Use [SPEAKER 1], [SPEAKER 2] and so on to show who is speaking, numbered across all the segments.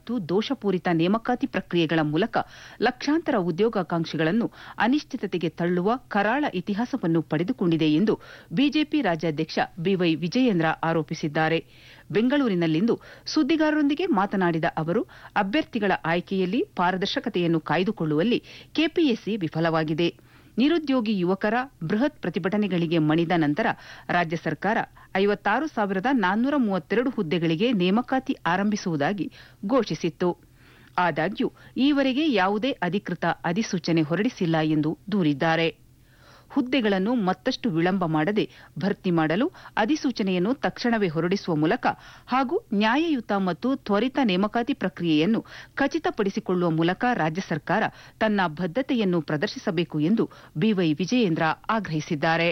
[SPEAKER 1] ಮತ್ತು ದೋಷಪೂರಿತ ನೇಮಕಾತಿ ಪ್ರಕ್ರಿಯೆಗಳ ಮೂಲಕ ಲಕ್ಷಾಂತರ ಉದ್ಯೋಗಾಕಾಂಕ್ಷಿಗಳನ್ನು ಅನಿಶ್ಚಿತತೆಗೆ ತಳ್ಳುವ ಕರಾಳ ಇತಿಹಾಸವನ್ನು ಪಡೆದುಕೊಂಡಿದೆ ಎಂದು ಬಿಜೆಪಿ ರಾಜ್ಯಾಧ್ಯಕ್ಷ ಬಿವೈ ವಿಜಯೇಂದ್ರ ಆರೋಪಿಸಿದ್ದಾರೆ ಬೆಂಗಳೂರಿನಲ್ಲಿಂದು ಸುದ್ದಿಗಾರರೊಂದಿಗೆ ಮಾತನಾಡಿದ ಅವರು ಅಭ್ಯರ್ಥಿಗಳ ಆಯ್ಕೆಯಲ್ಲಿ ಪಾರದರ್ಶಕತೆಯನ್ನು ಕಾಯ್ದುಕೊಳ್ಳುವಲ್ಲಿ ಕೆಪಿಎಸ್ಸಿ ವಿಫಲವಾಗಿದೆ ನಿರುದ್ಯೋಗಿ ಯುವಕರ ಬೃಹತ್ ಪ್ರತಿಭಟನೆಗಳಿಗೆ ಮಣಿದ ನಂತರ ರಾಜ್ಯ ಸರ್ಕಾರ ಐವತ್ತಾರು ಸಾವಿರದ ನಾನ್ನೂರ ಮೂವತ್ತೆರಡು ಹುದ್ದೆಗಳಿಗೆ ನೇಮಕಾತಿ ಆರಂಭಿಸುವುದಾಗಿ ಘೋಷಿಸಿತ್ತು ಆದಾಗ್ಯೂ ಈವರೆಗೆ ಯಾವುದೇ ಅಧಿಕೃತ ಅಧಿಸೂಚನೆ ಹೊರಡಿಸಿಲ್ಲ ಎಂದು ದೂರಿದ್ದಾರೆ ಹುದ್ದೆಗಳನ್ನು ಮತ್ತಷ್ಟು ವಿಳಂಬ ಮಾಡದೆ ಭರ್ತಿ ಮಾಡಲು ಅಧಿಸೂಚನೆಯನ್ನು ತಕ್ಷಣವೇ ಹೊರಡಿಸುವ ಮೂಲಕ ಹಾಗೂ ನ್ಯಾಯಯುತ ಮತ್ತು ತ್ವರಿತ ನೇಮಕಾತಿ ಪ್ರಕ್ರಿಯೆಯನ್ನು ಖಚಿತಪಡಿಸಿಕೊಳ್ಳುವ ಮೂಲಕ ರಾಜ್ಯ ಸರ್ಕಾರ ತನ್ನ ಬದ್ಧತೆಯನ್ನು ಪ್ರದರ್ಶಿಸಬೇಕು ಎಂದು ಬಿವೈ ವಿಜಯೇಂದ್ರ ಆಗ್ರಹಿಸಿದ್ದಾರೆ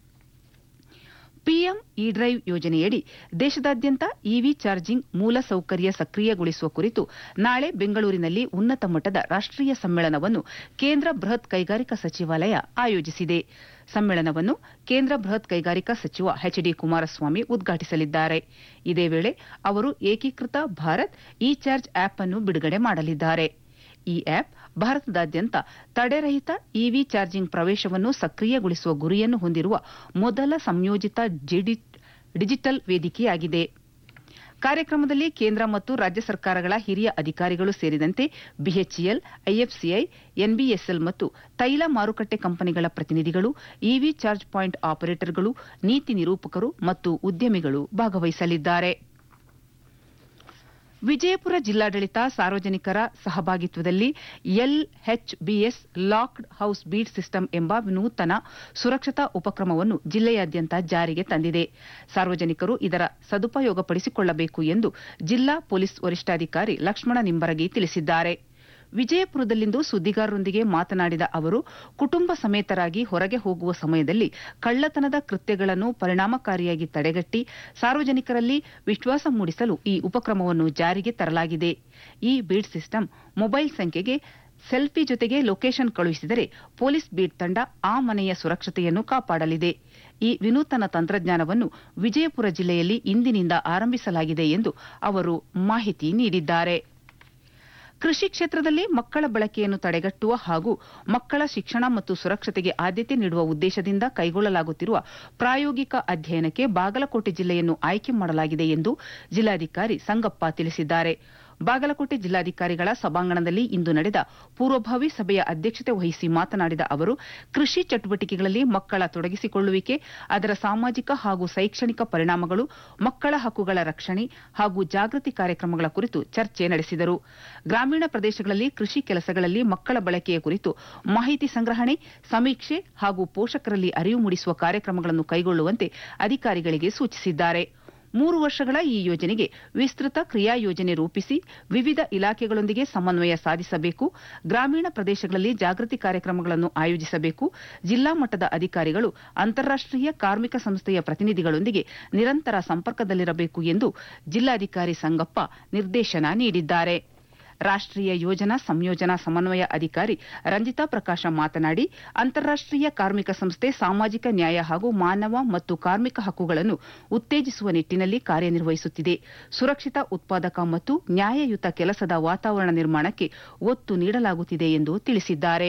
[SPEAKER 1] ಪಿಎಂ ಇ ಡ್ರೈವ್ ಯೋಜನೆಯಡಿ ದೇಶದಾದ್ಯಂತ ಇವಿ ಚಾರ್ಜಿಂಗ್ ಮೂಲ ಸೌಕರ್ಯ ಸಕ್ರಿಯಗೊಳಿಸುವ ಕುರಿತು ನಾಳೆ ಬೆಂಗಳೂರಿನಲ್ಲಿ ಉನ್ನತ ಮಟ್ಟದ ರಾಷ್ಟೀಯ ಸಮ್ಮೇಳನವನ್ನು ಕೇಂದ್ರ ಬೃಹತ್ ಕೈಗಾರಿಕಾ ಸಚಿವಾಲಯ ಆಯೋಜಿಸಿದೆ ಸಮ್ಮೇಳನವನ್ನು ಕೇಂದ್ರ ಬೃಹತ್ ಕೈಗಾರಿಕಾ ಸಚಿವ ಎಚ್ ಡಿ ಕುಮಾರಸ್ವಾಮಿ ಉದ್ಘಾಟಿಸಲಿದ್ದಾರೆ ಇದೇ ವೇಳೆ ಅವರು ಏಕೀಕೃತ ಭಾರತ್ ಇ ಚಾರ್ಜ್ ಆಪ್ ಅನ್ನು ಬಿಡುಗಡೆ ಮಾಡಲಿದ್ದಾರೆ ಈ ಆಪ್ ಭಾರತದಾದ್ಯಂತ ತಡೆರಹಿತ ಇವಿ ಚಾರ್ಜಿಂಗ್ ಪ್ರವೇಶವನ್ನು ಸಕ್ರಿಯಗೊಳಿಸುವ ಗುರಿಯನ್ನು ಹೊಂದಿರುವ ಮೊದಲ ಸಂಯೋಜಿತ ಡಿಜಿಟಲ್ ವೇದಿಕೆಯಾಗಿದೆ ಕಾರ್ಯಕ್ರಮದಲ್ಲಿ ಕೇಂದ್ರ ಮತ್ತು ರಾಜ್ಯ ಸರ್ಕಾರಗಳ ಹಿರಿಯ ಅಧಿಕಾರಿಗಳು ಸೇರಿದಂತೆ ಬಿಎಚ್ಇಎಲ್ ಐಎಫ್ಸಿಐ ಎನ್ಬಿಎಸ್ಎಲ್ ಮತ್ತು ತೈಲ ಮಾರುಕಟ್ಟೆ ಕಂಪನಿಗಳ ಪ್ರತಿನಿಧಿಗಳು ಇವಿ ಚಾರ್ಜ್ ಪಾಯಿಂಟ್ ಆಪರೇಟರ್ಗಳು ನೀತಿ ನಿರೂಪಕರು ಮತ್ತು ಉದ್ಯಮಿಗಳು ಭಾಗವಹಿಸಲಿದ್ದಾರೆ ವಿಜಯಪುರ ಜಿಲ್ಲಾಡಳಿತ ಸಾರ್ವಜನಿಕರ ಸಹಭಾಗಿತ್ವದಲ್ಲಿ LHBS locked house beat system ಎಂಬ ನೂತನ ಸುರಕ್ಷತಾ ಉಪಕ್ರಮವನ್ನು ಜಿಲ್ಲೆಯಾದ್ಯಂತ ಜಾರಿಗೆ ತಂದಿದೆ ಸಾರ್ವಜನಿಕರು ಇದರ ಸದುಪಯೋಗಪಡಿಸಿಕೊಳ್ಳಬೇಕು ಎಂದು ಜಿಲ್ಲಾ ಪೊಲೀಸ್ ವರಿಷ್ಠಾಧಿಕಾರಿ ಲಕ್ಷ್ಮಣ ನಿಂಬರಗಿ ತಿಳಿಸಿದ್ದಾರೆ ವಿಜಯಪುರದಲ್ಲಿಂದು ಸುದ್ದಿಗಾರರೊಂದಿಗೆ ಮಾತನಾಡಿದ ಅವರು ಕುಟುಂಬ ಸಮೇತರಾಗಿ ಹೊರಗೆ ಹೋಗುವ ಸಮಯದಲ್ಲಿ ಕಳ್ಳತನದ ಕೃತ್ಯಗಳನ್ನು ಪರಿಣಾಮಕಾರಿಯಾಗಿ ತಡೆಗಟ್ಟಿ ಸಾರ್ವಜನಿಕರಲ್ಲಿ ವಿಶ್ವಾಸ ಮೂಡಿಸಲು ಈ ಉಪಕ್ರಮವನ್ನು ಜಾರಿಗೆ ತರಲಾಗಿದೆ ಈ ಬೀಡ್ ಸಿಸ್ಟಮ್ ಮೊಬೈಲ್ ಸಂಖ್ಯೆಗೆ ಸೆಲ್ಫಿ ಜೊತೆಗೆ ಲೊಕೇಶನ್ ಕಳುಹಿಸಿದರೆ ಪೊಲೀಸ್ ಬೀಟ್ ತಂಡ ಆ ಮನೆಯ ಸುರಕ್ಷತೆಯನ್ನು ಕಾಪಾಡಲಿದೆ ಈ ವಿನೂತನ ತಂತ್ರಜ್ಞಾನವನ್ನು ವಿಜಯಪುರ ಜಿಲ್ಲೆಯಲ್ಲಿ ಇಂದಿನಿಂದ ಆರಂಭಿಸಲಾಗಿದೆ ಎಂದು ಅವರು ಮಾಹಿತಿ ನೀಡಿದ್ದಾರೆ ಕೃಷಿ ಕ್ಷೇತ್ರದಲ್ಲಿ ಮಕ್ಕಳ ಬಳಕೆಯನ್ನು ತಡೆಗಟ್ಟುವ ಹಾಗೂ ಮಕ್ಕಳ ಶಿಕ್ಷಣ ಮತ್ತು ಸುರಕ್ಷತೆಗೆ ಆದ್ಯತೆ ನೀಡುವ ಉದ್ದೇಶದಿಂದ ಕೈಗೊಳ್ಳಲಾಗುತ್ತಿರುವ ಪ್ರಾಯೋಗಿಕ ಅಧ್ಯಯನಕ್ಕೆ ಬಾಗಲಕೋಟೆ ಜಿಲ್ಲೆಯನ್ನು ಆಯ್ಕೆ ಮಾಡಲಾಗಿದೆ ಎಂದು ಜಿಲ್ಲಾಧಿಕಾರಿ ಸಂಗಪ್ಪ ತಿಳಿಸಿದ್ದಾರೆ ಬಾಗಲಕೋಟೆ ಜಿಲ್ಲಾಧಿಕಾರಿಗಳ ಸಭಾಂಗಣದಲ್ಲಿ ಇಂದು ನಡೆದ ಪೂರ್ವಭಾವಿ ಸಭೆಯ ಅಧ್ಯಕ್ಷತೆ ವಹಿಸಿ ಮಾತನಾಡಿದ ಅವರು ಕೃಷಿ ಚಟುವಟಿಕೆಗಳಲ್ಲಿ ಮಕ್ಕಳ ತೊಡಗಿಸಿಕೊಳ್ಳುವಿಕೆ ಅದರ ಸಾಮಾಜಿಕ ಹಾಗೂ ಶೈಕ್ಷಣಿಕ ಪರಿಣಾಮಗಳು ಮಕ್ಕಳ ಹಕ್ಕುಗಳ ರಕ್ಷಣೆ ಹಾಗೂ ಜಾಗೃತಿ ಕಾರ್ಯಕ್ರಮಗಳ ಕುರಿತು ಚರ್ಚೆ ನಡೆಸಿದರು ಗ್ರಾಮೀಣ ಪ್ರದೇಶಗಳಲ್ಲಿ ಕೃಷಿ ಕೆಲಸಗಳಲ್ಲಿ ಮಕ್ಕಳ ಬಳಕೆಯ ಕುರಿತು ಮಾಹಿತಿ ಸಂಗ್ರಹಣೆ ಸಮೀಕ್ಷೆ ಹಾಗೂ ಪೋಷಕರಲ್ಲಿ ಅರಿವು ಮೂಡಿಸುವ ಕಾರ್ಯಕ್ರಮಗಳನ್ನು ಕೈಗೊಳ್ಳುವಂತೆ ಅಧಿಕಾರಿಗಳಿಗೆ ಸೂಚಿಸಿದ್ದಾರೆ ಮೂರು ವರ್ಷಗಳ ಈ ಯೋಜನೆಗೆ ವಿಸ್ತೃತ ಕ್ರಿಯಾ ಯೋಜನೆ ರೂಪಿಸಿ ವಿವಿಧ ಇಲಾಖೆಗಳೊಂದಿಗೆ ಸಮನ್ವಯ ಸಾಧಿಸಬೇಕು ಗ್ರಾಮೀಣ ಪ್ರದೇಶಗಳಲ್ಲಿ ಜಾಗೃತಿ ಕಾರ್ಯಕ್ರಮಗಳನ್ನು ಆಯೋಜಿಸಬೇಕು ಜಿಲ್ಲಾ ಮಟ್ಟದ ಅಧಿಕಾರಿಗಳು ಅಂತಾರಾಷ್ಟೀಯ ಕಾರ್ಮಿಕ ಸಂಸ್ಥೆಯ ಪ್ರತಿನಿಧಿಗಳೊಂದಿಗೆ ನಿರಂತರ ಸಂಪರ್ಕದಲ್ಲಿರಬೇಕು ಎಂದು ಜಿಲ್ಲಾಧಿಕಾರಿ ಸಂಗಪ್ಪ ನಿರ್ದೇಶನ ನೀಡಿದ್ದಾರೆ ರಾಷ್ಟೀಯ ಯೋಜನಾ ಸಂಯೋಜನಾ ಸಮನ್ವಯ ಅಧಿಕಾರಿ ರಂಜಿತಾ ಪ್ರಕಾಶ ಮಾತನಾಡಿ ಅಂತಾರಾಷ್ಟೀಯ ಕಾರ್ಮಿಕ ಸಂಸ್ಥೆ ಸಾಮಾಜಿಕ ನ್ಯಾಯ ಹಾಗೂ ಮಾನವ ಮತ್ತು ಕಾರ್ಮಿಕ ಹಕ್ಕುಗಳನ್ನು ಉತ್ತೇಜಿಸುವ ನಿಟ್ಟಿನಲ್ಲಿ ಕಾರ್ಯನಿರ್ವಹಿಸುತ್ತಿದೆ ಸುರಕ್ಷಿತ ಉತ್ಪಾದಕ ಮತ್ತು ನ್ಯಾಯಯುತ ಕೆಲಸದ ವಾತಾವರಣ ನಿರ್ಮಾಣಕ್ಕೆ ಒತ್ತು ನೀಡಲಾಗುತ್ತಿದೆ ಎಂದು ತಿಳಿಸಿದ್ದಾರೆ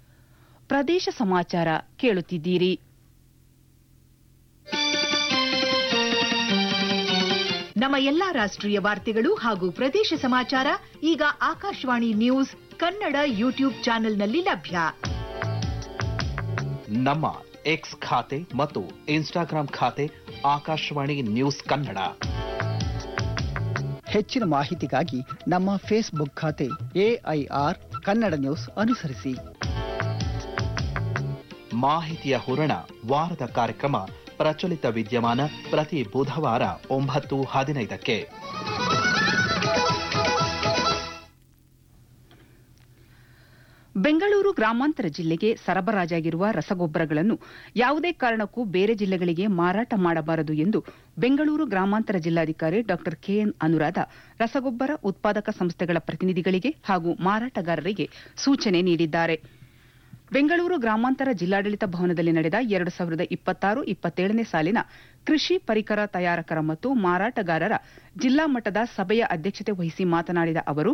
[SPEAKER 1] ಪ್ರದೇಶ ಸಮಾಚಾರ ಕೇಳುತ್ತಿದ್ದೀರಿ
[SPEAKER 2] ನಮ್ಮ ಎಲ್ಲಾ ರಾಷ್ಟ್ರೀಯ ವಾರ್ತೆಗಳು ಹಾಗೂ ಪ್ರದೇಶ ಸಮಾಚಾರ ಈಗ ಆಕಾಶವಾಣಿ ನ್ಯೂಸ್ ಕನ್ನಡ ಯೂಟ್ಯೂಬ್ ಚಾನೆಲ್ನಲ್ಲಿ ಲಭ್ಯ
[SPEAKER 3] ನಮ್ಮ ಎಕ್ಸ್ ಖಾತೆ ಮತ್ತು ಇನ್ಸ್ಟಾಗ್ರಾಂ ಖಾತೆ ಆಕಾಶವಾಣಿ ನ್ಯೂಸ್ ಕನ್ನಡ
[SPEAKER 4] ಹೆಚ್ಚಿನ ಮಾಹಿತಿಗಾಗಿ ನಮ್ಮ ಫೇಸ್ಬುಕ್ ಖಾತೆ ಎಐಆರ್ ಕನ್ನಡ ನ್ಯೂಸ್ ಅನುಸರಿಸಿ
[SPEAKER 3] ಮಾಹಿತಿಯ ಹೂರಣ ವಾರದ ಕಾರ್ಯಕ್ರಮ ಪ್ರಚಲಿತ ವಿದ್ಯಮಾನ ಪ್ರತಿ ಬುಧವಾರ ಒಂಬತ್ತು ಹದಿನೈದಕ್ಕೆ
[SPEAKER 1] ಬೆಂಗಳೂರು ಗ್ರಾಮಾಂತರ ಜಿಲ್ಲೆಗೆ ಸರಬರಾಜಾಗಿರುವ ರಸಗೊಬ್ಬರಗಳನ್ನು ಯಾವುದೇ ಕಾರಣಕ್ಕೂ ಬೇರೆ ಜಿಲ್ಲೆಗಳಿಗೆ ಮಾರಾಟ ಮಾಡಬಾರದು ಎಂದು ಬೆಂಗಳೂರು ಗ್ರಾಮಾಂತರ ಜಿಲ್ಲಾಧಿಕಾರಿ ಡಾ ಕೆಎನ್ ಅನುರಾಧ ರಸಗೊಬ್ಬರ ಉತ್ಪಾದಕ ಸಂಸ್ಥೆಗಳ ಪ್ರತಿನಿಧಿಗಳಿಗೆ ಹಾಗೂ ಮಾರಾಟಗಾರರಿಗೆ ಸೂಚನೆ ನೀಡಿದ್ದಾರೆ ಬೆಂಗಳೂರು ಗ್ರಾಮಾಂತರ ಜಿಲ್ಲಾಡಳಿತ ಭವನದಲ್ಲಿ ನಡೆದ ಎರಡು ಸಾವಿರದ ಇಪ್ಪತ್ತಾರು ಇಪ್ಪತ್ತೇಳನೇ ಸಾಲಿನ ಕೃಷಿ ಪರಿಕರ ತಯಾರಕರ ಮತ್ತು ಮಾರಾಟಗಾರರ ಜಿಲ್ಲಾ ಮಟ್ಟದ ಸಭೆಯ ಅಧ್ಯಕ್ಷತೆ ವಹಿಸಿ ಮಾತನಾಡಿದ ಅವರು